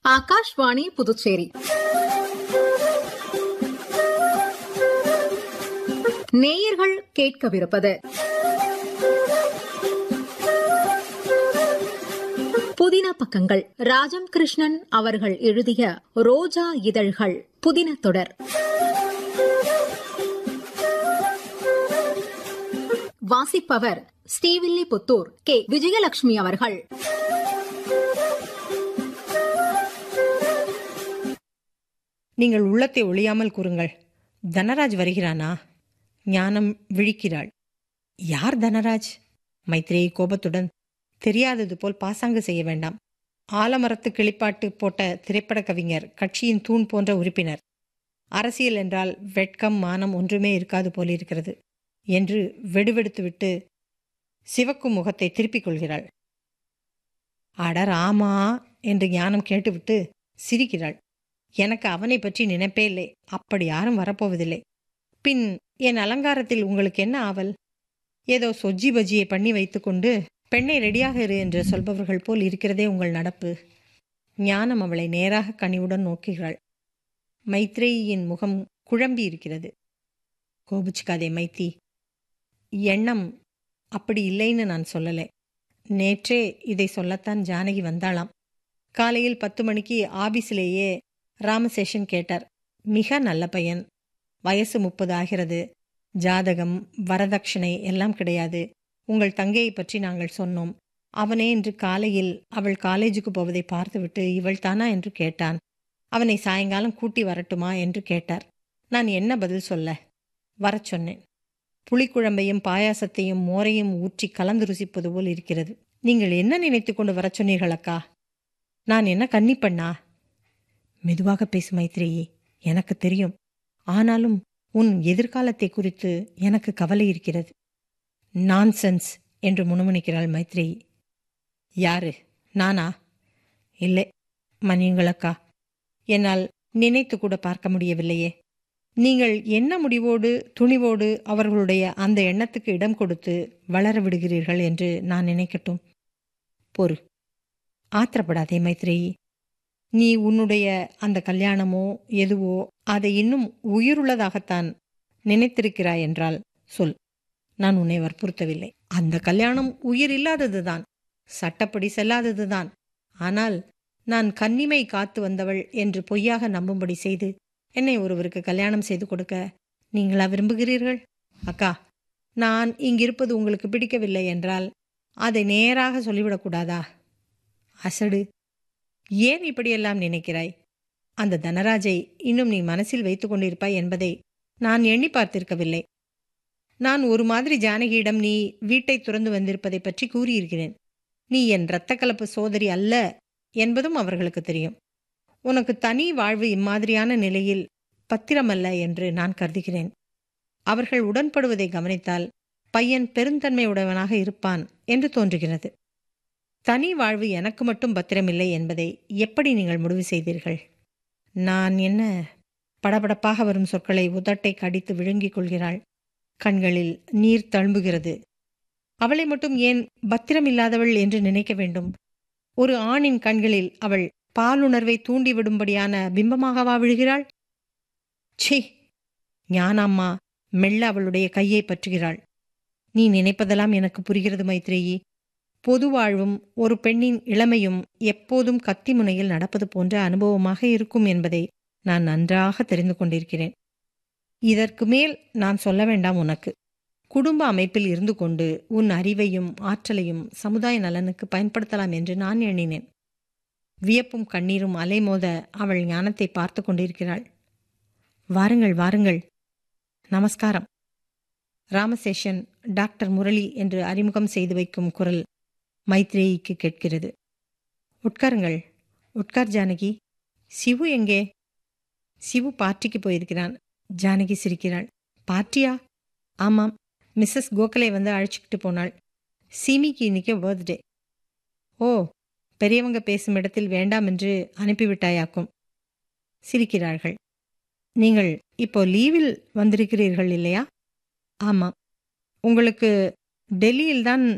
ஆகாஷ்வாணி புதுச்சேரி நேயர்கள் கேட்கவிருப்பது புதின பக்கங்கள் ராஜம் கிருஷ்ணன் அவர்கள் எழுதிய ரோஜா இதழ்கள் புதின தொடர் வாசிப்பவர் ஸ்ரீவில்லிபுத்தூர் கே விஜயலட்சுமி அவர்கள் நீங்கள் உள்ளத்தை ஒளியாமல் கூறுங்கள் தனராஜ் வருகிறானா ஞானம் விழிக்கிறாள் யார் தனராஜ் மைத்ரேயி கோபத்துடன் தெரியாதது போல் பாசாங்கு செய்ய வேண்டாம் ஆலமரத்து கிளிப்பாட்டு போட்ட திரைப்பட கவிஞர் கட்சியின் தூண் போன்ற உறுப்பினர் அரசியல் என்றால் வெட்கம் மானம் ஒன்றுமே இருக்காது போலிருக்கிறது என்று வெடுவெடுத்துவிட்டு சிவக்கும் முகத்தை திருப்பிக் கொள்கிறாள் அடர் ஆமா என்று ஞானம் கேட்டுவிட்டு சிரிக்கிறாள் எனக்கு அவனை பற்றி நினைப்பே இல்லை அப்படி யாரும் வரப்போவதில்லை பின் என் அலங்காரத்தில் உங்களுக்கு என்ன ஆவல் ஏதோ சொஜ்ஜி பஜ்ஜியை பண்ணி வைத்துக்கொண்டு பெண்ணை ரெடியாக இரு என்று சொல்பவர்கள் போல் இருக்கிறதே உங்கள் நடப்பு ஞானம் அவளை நேராக கனிவுடன் நோக்குகிறாள் மைத்ரேயின் முகம் குழம்பி இருக்கிறது கோபிச்சுக்காதே மைத்தி எண்ணம் அப்படி இல்லைன்னு நான் சொல்லலை நேற்றே இதை சொல்லத்தான் ஜானகி வந்தாளாம் காலையில் பத்து மணிக்கு ஆபீஸிலேயே ராமசேஷன் கேட்டார் மிக நல்ல பையன் வயசு முப்பது ஆகிறது ஜாதகம் வரதட்சணை எல்லாம் கிடையாது உங்கள் தங்கையை பற்றி நாங்கள் சொன்னோம் அவனே இன்று காலையில் அவள் காலேஜுக்கு போவதை பார்த்துவிட்டு இவள் தானா என்று கேட்டான் அவனை சாயங்காலம் கூட்டி வரட்டுமா என்று கேட்டார் நான் என்ன பதில் சொல்ல வரச் சொன்னேன் புளிக்குழம்பையும் பாயாசத்தையும் மோரையும் ஊற்றி கலந்து ருசிப்பது போல் இருக்கிறது நீங்கள் என்ன நினைத்து கொண்டு வரச் சொன்னீர்கள் அக்கா நான் என்ன கன்னி பண்ணா மெதுவாக பேசு மைத்ரேயி எனக்கு தெரியும் ஆனாலும் உன் எதிர்காலத்தை குறித்து எனக்கு கவலை இருக்கிறது நான்சென்ஸ் என்று முணுமுணுக்கிறாள் மைத்ரேயி யாரு நானா இல்லை மன்னியுங்களக்கா என்னால் நினைத்து கூட பார்க்க முடியவில்லையே நீங்கள் என்ன முடிவோடு துணிவோடு அவர்களுடைய அந்த எண்ணத்துக்கு இடம் கொடுத்து வளர விடுகிறீர்கள் என்று நான் நினைக்கட்டும் பொறு ஆத்திரப்படாதே மைத்ரேயி நீ உன்னுடைய அந்த கல்யாணமோ எதுவோ அதை இன்னும் உயிருள்ளதாகத்தான் நினைத்திருக்கிறாய் என்றால் சொல் நான் உன்னை வற்புறுத்தவில்லை அந்த கல்யாணம் உயிர் இல்லாததுதான் சட்டப்படி செல்லாததுதான் ஆனால் நான் கன்னிமை காத்து வந்தவள் என்று பொய்யாக நம்பும்படி செய்து என்னை ஒருவருக்கு கல்யாணம் செய்து கொடுக்க நீங்களா விரும்புகிறீர்கள் அக்கா நான் இங்கிருப்பது உங்களுக்கு பிடிக்கவில்லை என்றால் அதை நேராக சொல்லிவிடக்கூடாதா அசடு ஏன் இப்படியெல்லாம் நினைக்கிறாய் அந்த தனராஜை இன்னும் நீ மனசில் வைத்துக் கொண்டிருப்பாய் என்பதை நான் எண்ணி பார்த்திருக்கவில்லை நான் ஒரு மாதிரி ஜானகியிடம் நீ வீட்டை துறந்து வந்திருப்பதை பற்றி கூறியிருக்கிறேன் நீ என் இரத்த கலப்பு சோதரி அல்ல என்பதும் அவர்களுக்கு தெரியும் உனக்கு தனி வாழ்வு இம்மாதிரியான நிலையில் பத்திரமல்ல என்று நான் கருதுகிறேன் அவர்கள் உடன்படுவதை கவனித்தால் பையன் பெருந்தன்மை உடையவனாக இருப்பான் என்று தோன்றுகிறது தனி வாழ்வு எனக்கு மட்டும் பத்திரமில்லை என்பதை எப்படி நீங்கள் முடிவு செய்தீர்கள் நான் என்ன படபடப்பாக வரும் சொற்களை உதட்டை கடித்து விழுங்கிக் கொள்கிறாள் கண்களில் நீர் தழும்புகிறது அவளை மட்டும் ஏன் பத்திரமில்லாதவள் என்று நினைக்க வேண்டும் ஒரு ஆணின் கண்களில் அவள் பாலுணர்வை தூண்டிவிடும்படியான பிம்பமாகவா விழுகிறாள் சி ஞானாம்மா மெல்ல அவளுடைய கையை பற்றுகிறாள் நீ நினைப்பதெல்லாம் எனக்கு புரிகிறது மைத்ரேயி பொது வாழ்வும் ஒரு பெண்ணின் இளமையும் எப்போதும் கத்தி முனையில் நடப்பது போன்ற அனுபவமாக இருக்கும் என்பதை நான் நன்றாக தெரிந்து கொண்டிருக்கிறேன் இதற்கு மேல் நான் சொல்ல வேண்டாம் உனக்கு குடும்ப அமைப்பில் இருந்து கொண்டு உன் அறிவையும் ஆற்றலையும் சமுதாய நலனுக்கு பயன்படுத்தலாம் என்று நான் எண்ணினேன் வியப்பும் கண்ணீரும் அலைமோத அவள் ஞானத்தை பார்த்து கொண்டிருக்கிறாள் வாருங்கள் வாருங்கள் நமஸ்காரம் ராமசேஷன் டாக்டர் முரளி என்று அறிமுகம் செய்து வைக்கும் குரல் மைத்ரேயிக்கு கேட்கிறது உட்காருங்கள் உட்கார் ஜானகி சிவு எங்கே சிவு பார்ட்டிக்கு போயிருக்கிறான் ஜானகி சிரிக்கிறாள் பார்ட்டியா ஆமாம் மிஸ்ஸஸ் கோகலே வந்து அழைச்சிக்கிட்டு போனாள் சீமிக்கு இன்னைக்கு பர்த்டே ஓ பெரியவங்க பேசும் இடத்தில் வேண்டாம் என்று அனுப்பிவிட்டாயாக்கும் சிரிக்கிறார்கள் நீங்கள் இப்போ லீவில் வந்திருக்கிறீர்கள் இல்லையா ஆமாம் உங்களுக்கு டெல்லியில்தான்